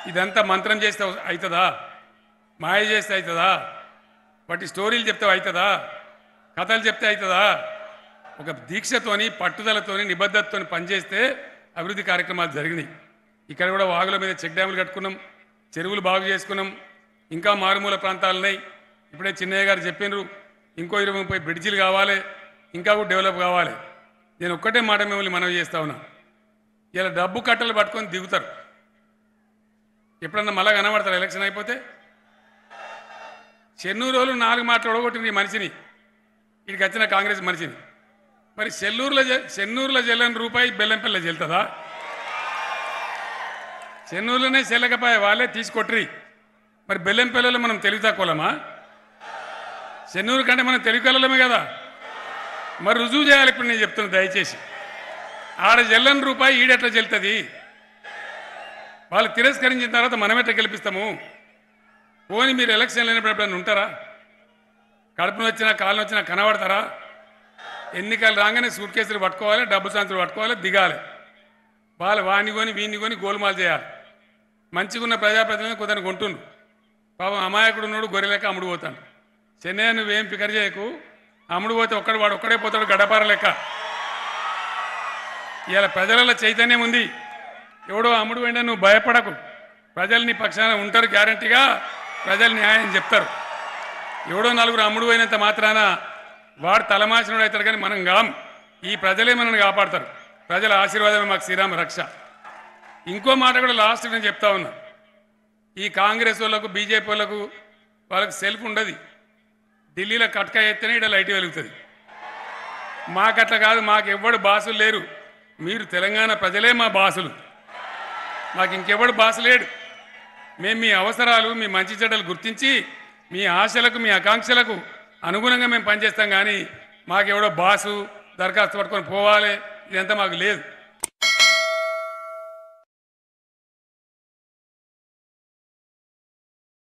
ఇదంతా మంత్రం చేస్తే అవుతుందా మాయ చేస్తే అవుతుందా వాటి స్టోరీలు చెప్తే అవుతుందా కథలు చెప్తే అవుతుందా ఒక దీక్షతోని పట్టుదలతోని నిబద్ధతతోని పనిచేస్తే అభివృద్ధి కార్యక్రమాలు జరిగినాయి ఇక్కడ కూడా వాగుల మీద చెక్ డ్యాములు కట్టుకున్నాం చెరువులు బాగు చేసుకున్నాం ఇంకా మారుమూల ప్రాంతాలు ఉన్నాయి ఇప్పుడే చిన్నయ్య గారు చెప్పినారు ఇంకో ఇరవై ముప్పై బ్రిడ్జిలు కావాలి ఇంకా కూడా డెవలప్ కావాలి నేను ఒక్కటే మాట మిమ్మల్ని మనవి చేస్తా ఉన్నా ఇలా డబ్బు కట్టలు పట్టుకొని దిగుతారు ఎప్పుడన్నా మళ్ళా కనబడతారు ఎలక్షన్ అయిపోతే చెన్నూరు రోజులు నాలుగు మాటలు ఒడగొట్టింది ఈ మనిషిని ఇక్కడికి వచ్చిన కాంగ్రెస్ మనిషిని మరి చెల్లూరులో జ- చెన్నూరులో చెల్లని రూపాయి బెల్లంపల్లి చెల్తుందా చెన్నూరులోనే చెల్లకపోయే వాళ్ళే తీసుకొట్రి మరి బెల్లంపల్లిలో మనం తెలివి తక్కువలమా చెన్నూరు కంటే మనం తెలివి కలలమే కదా మరి రుజువు చేయాలి ఇప్పుడు నేను చెప్తున్నా దయచేసి ఆడ చెల్లని రూపాయి ఈడెట్లా చెల్తుంది వాళ్ళు తిరస్కరించిన తర్వాత మనం ఎట్లా గెలిపిస్తాము పోని మీరు ఎలక్షన్ లేనప్పుడు ఎప్పుడైనా ఉంటారా కడుపున వచ్చినా కాళ్ళని వచ్చినా కనబడతారా ఎన్నికలు రాగానే సూట్ కేసులు పట్టుకోవాలి డబ్బు సంచులు పట్టుకోవాలి దిగాలి వాళ్ళు వాణ్ణి కొని వీణ్ణి కొని గోల్మాల్ చేయాలి మంచిగా ఉన్న ప్రజాప్రతినిధులను కొందరు కొంటుండు పాపం అమాయకుడు ఉన్నాడు గొర్రెలెక్క అమ్ముడు పోతాడు చెన్నై నువ్వేం ఫికర్ చేయకు అమ్ముడు పోతే ఒక్కడు వాడు ఒక్కడే పోతాడు గడ్డపార లెక్క ఇవాళ ప్రజలలో చైతన్యం ఉంది ఎవడో అమ్ముడు వెంట నువ్వు భయపడకు ప్రజలు నీ పక్షాన ఉంటారు గ్యారంటీగా ప్రజలు న్యాయం చెప్తారు ఎవడో నలుగురు అమ్ముడు పోయినంత మాత్రాన వాడు తలమాసినుడు అవుతాడు కానీ మనం కాం ఈ ప్రజలే మనల్ని కాపాడతారు ప్రజల ఆశీర్వాదమే మాకు శ్రీరామ రక్ష ఇంకో మాట కూడా లాస్ట్ నేను చెప్తా ఉన్నా ఈ కాంగ్రెస్ వాళ్ళకు బీజేపీ వాళ్ళకు వాళ్ళకి సెల్ఫ్ ఉండదు ఢిల్లీలో కట్క ఎత్తేనే ఇక్కడ లైట్ వెలుగుతుంది మాకట్లా కాదు మాకు ఎవ్వడు బాసులు లేరు మీరు తెలంగాణ ప్రజలే మా బాసులు మాకు ఇంకెవడు బాసు లేడు మేము మీ అవసరాలు మీ మంచి చెడ్డలు గుర్తించి మీ ఆశలకు మీ ఆకాంక్షలకు అనుగుణంగా మేము పనిచేస్తాం కానీ మాకెవడో బాసు దరఖాస్తు పట్టుకొని పోవాలి ఇదంతా మాకు లేదు